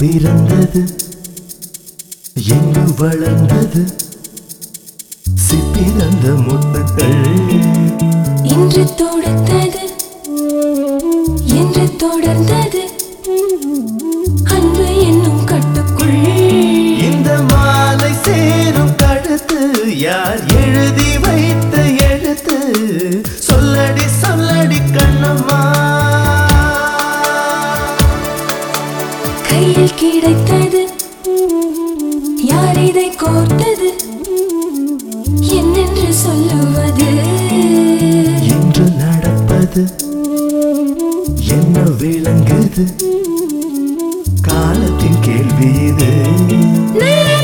பிறந்தது எங்கு வளர்ந்தது சிப்பிறந்த முத்துக்கள் இன்று தொடுத்தது என்று தொடர்ந்தது அன்பு என்னும் கட்டுக்குள் இந்த மாலை சேரும் கழுத்து யார் எழுதி வைத்த எழுத்து சொல்லடி சொல்லடி கண்ணம்மா கையில் கிடைத்தது யார் இதை கோர்த்தது என்னென்று சொல்லுவது இன்று நடப்பது என்ன விளங்குது காலத்தின் கேள்வி இது நா,